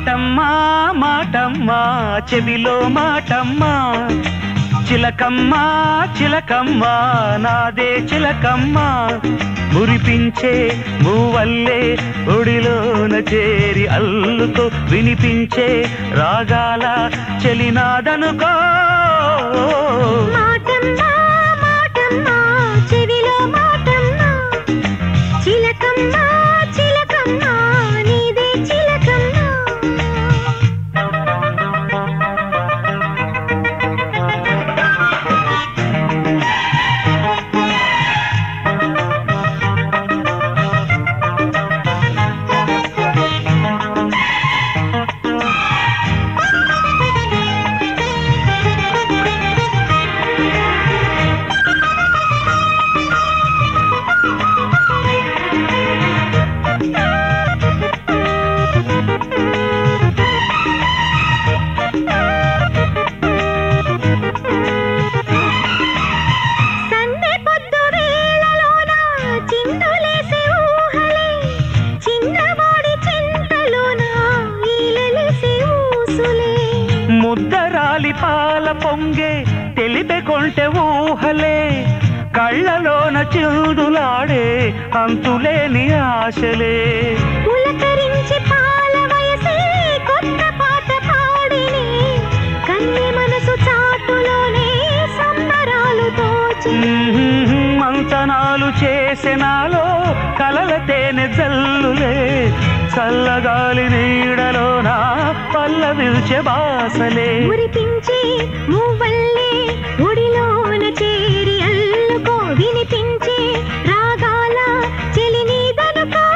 మాటమ్మా మాటమ్మా చెవిలో మాటమ్మా చిలకమ్మా చిలకమ్మా నాదే చిలకమ్మా మురిపించే మూవల్లే ఒడిలోన చేరి అల్లుతో వినిపించే రాగాల చెలినాదనుకో మాటమ్మా మాటమ్మా చెవిలో మాటమ్మా చిలకమ్మా చిలకమ్మా నీదే చిలకమ్మా సందె పొద్దు వేళలోన చిందులేసే ఊహలే చిన్నవాడి చింతలోన ఈలలేసే ఊసులే ముద్దరాలి పాల పొంగే తెలిపే కొంటె ఊహలే కళ్ళలోన చిరుదులాడే అంతులేని ఆశలే పులకరించి పాల వయసే కొత్త పాట పాడినే కన్నె మనసు చాటులోనే సంబరాలు తోచి మంతనాలు చేసినాలో కలల తేనె జల్లులే చల్లగాలి నీడలోన పల్లవిల్చే బాసలే మురిపించే మువ్వల్లే ఒడిలోన చేరి అల్లుకో వినిపించే రాగాల చెలినీదనుకో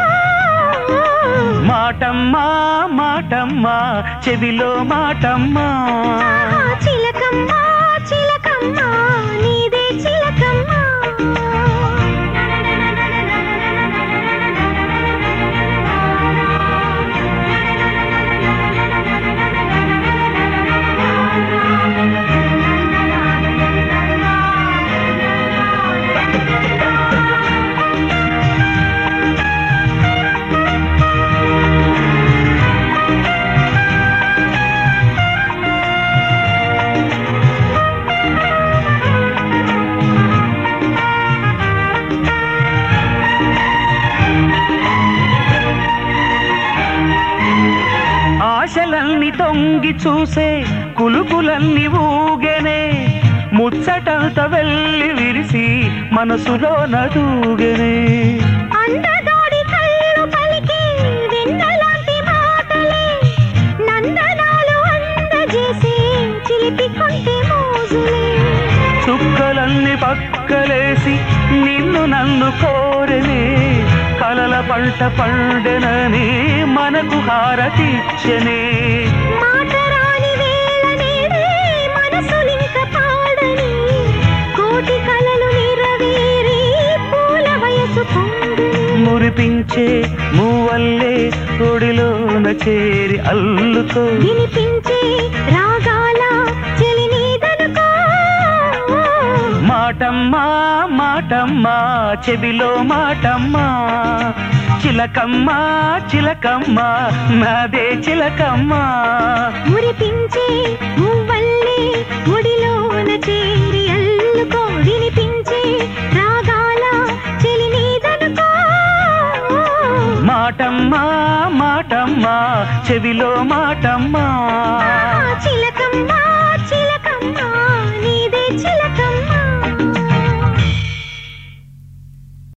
మాటమ్మా మాటమ్మా చెవిలో మాటమ్మా ఆహా, చిలకమ్మా చిలకమ్మా నీదే చిలకమ్మా ఆశలన్నీ తొంగి చూసే కులుకులన్నీ ఊగెనే ముచ్చటంత వెళ్ళి విరిసి మనసులో నదూగెనే అందగాడి కళ్ళు పలికి వెన్నలాంటి మాటలే నందనాలు అందజేసే చిలిపి కొంటె మోజులే చుక్కలన్నీ పక్కలేసి నిన్ను నన్ను కోరనే కలల పంట పండెనని మనకు హారతిచ్చనే మాటరాని వేళ నేడే మనసులింక పాడని కోటి కలలు నిరవేరి పూల వయసు పొంగని మురిపించే మూవల్లే ఒడిలోన చేరి అల్లుతో వినిపించే రాగాల చెలినీదనుకో మాటమ్మా మాటమ్మా చెవిలో మాటమ్మా చిలకమ్మా చిలకమ్మా నాదే చిలకమ్మా మురిపించే మువ్వల్లే ముడిలోన చేరి అల్లుకో వినిపించే రాగాల చెలినీదనుకో మాటమ్మా మాటమ్మా చెవిలో మాటమ్మా చిలకమ్మా చిలకమ్మా నీదే చిలక